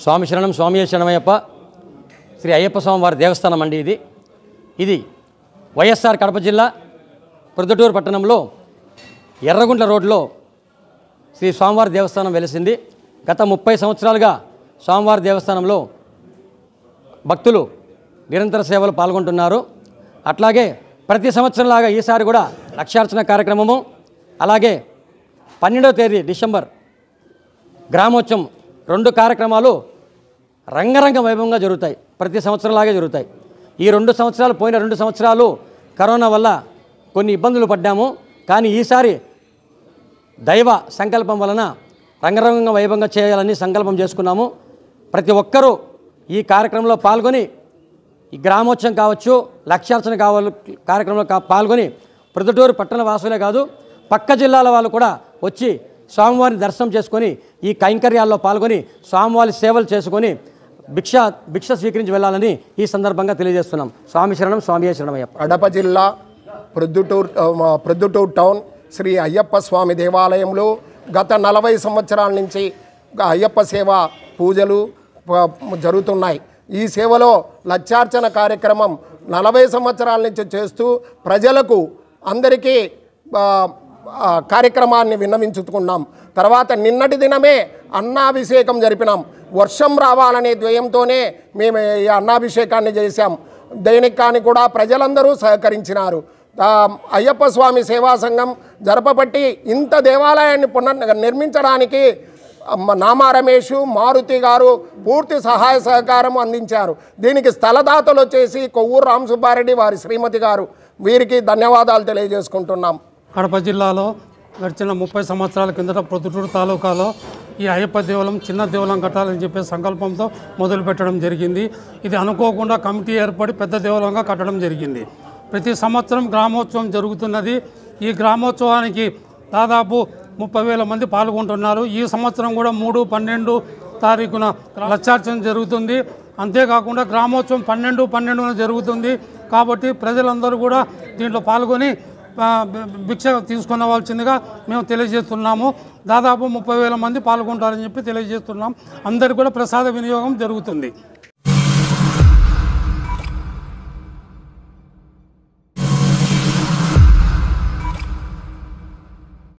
స్వామి శరణం స్వామి శరణమయ్యప్ప శ్రీ అయ్యప్ప స్వామి వారి దేవస్థానం అండి ఇది ఇది వైఎస్ఆర్ కడప జిల్లా ప్రొద్దుటూరు పట్టణంలో ఎర్రగుంట్ల రోడ్లో శ్రీ స్వామివారి దేవస్థానం వెలిసింది గత ముప్పై సంవత్సరాలుగా స్వామివారి దేవస్థానంలో భక్తులు నిరంతర సేవలు పాల్గొంటున్నారు అట్లాగే ప్రతి సంవత్సరంలాగా ఈసారి కూడా లక్షార్చన కార్యక్రమము అలాగే పన్నెండవ తేదీ డిసెంబర్ గ్రామోత్సవం రెండు కార్యక్రమాలు రంగరంగ వైభవంగా జరుగుతాయి ప్రతి సంవత్సరంలాగే జరుగుతాయి ఈ రెండు సంవత్సరాలు పోయిన రెండు సంవత్సరాలు కరోనా వల్ల కొన్ని ఇబ్బందులు పడ్డాము కానీ ఈసారి దైవ సంకల్పం వలన రంగరంగ వైభవంగా చేయాలని సంకల్పం చేసుకున్నాము ప్రతి ఒక్కరూ ఈ కార్యక్రమంలో పాల్గొని ఈ గ్రామోత్సవం కావచ్చు లక్ష్యార్చన కావాలి కార్యక్రమంలో కా- పాల్గొని ప్రొద్దుటూరు పట్టణ వాసులే కాదు పక్క జిల్లాల వాళ్ళు కూడా వచ్చి స్వామివారిని దర్శనం చేసుకొని ఈ కైంకర్యాల్లో పాల్గొని స్వామివారి సేవలు చేసుకొని భిక్ష భిక్ష స్వీకరించి వెళ్ళాలని ఈ సందర్భంగా తెలియజేస్తున్నాం స్వామి శరణం స్వామి శరణమయ్యప్ప కడప జిల్లా ప్రొద్దుటూరు ఆ, మా ప్రొద్దుటూరు టౌన్ శ్రీ అయ్యప్ప స్వామి దేవాలయంలో గత నలభై సంవత్సరాల నుంచి గా అయ్యప్ప సేవ పూజలు ప- జరుగుతున్నాయి ఈ సేవలో లక్షార్చన కార్యక్రమం నలభై సంవత్సరాల నుంచి చేస్తూ ప్రజలకు అందరికీ ఆ, ఆ, కార్యక్రమాన్ని విన్నవించుకున్నాం తర్వాత నిన్నటి దినమే అన్నాభిషేకం జరిపినాం వర్షం రావాలనే ద్వయంతోనే మేము ఈ అన్నాభిషేకాన్ని చేశాం దేనికి కానీ కూడా ప్రజలందరూ సహకరించినారు ఆ, అయ్యప్ప స్వామి సేవా సంఘం జరపబట్టి ఇంత దేవాలయాన్ని పునర్ నిర్మించడానికి అమ్మ నామా రమేష్ మారుతి గారు పూర్తి సహాయ సహకారం అందించారు దీనికి స్థలదాతలు వచ్చేసి కొవ్వూరు రామ్ సుబ్బారెడ్డి వారి శ్రీమతి గారు వీరికి ధన్యవాదాలు తెలియజేసుకుంటున్నాం కడప జిల్లాలో గడిచిన ముప్పై సంవత్సరాల కిందట ప్రొద్దుటూరు తాలూకాలో ఈ అయ్యప్ప దేవాలయం చిన్న దేవాలయం కట్టాలని చెప్పే సంకల్పంతో మొదలుపెట్టడం జరిగింది ఇది అనుకోకుండా కమిటీ ఏర్పడి పెద్ద దేవాలయంగా కట్టడం జరిగింది ప్రతి సంవత్సరం గ్రామోత్సవం జరుగుతున్నది ఈ గ్రామోత్సవానికి దాదాపు ముప్పై వేల మంది పాల్గొంటున్నారు ఈ సంవత్సరం కూడా మూడు పన్నెండు తారీఖున లక్షార్చన జరుగుతుంది అంతేకాకుండా గ్రామోత్సవం పన్నెండు పన్నెండున జరుగుతుంది కాబట్టి ప్రజలందరూ కూడా దీంట్లో పాల్గొని ఆ, భి- భిక్ష తీసుకునవలసిందిగా మేము తెలియజేస్తున్నాము దాదాపు ముప్పై వేల మంది పాల్గొంటారని చెప్పి తెలియజేస్తున్నాం అందరికీ కూడా ప్రసాద వినియోగం జరుగుతుంది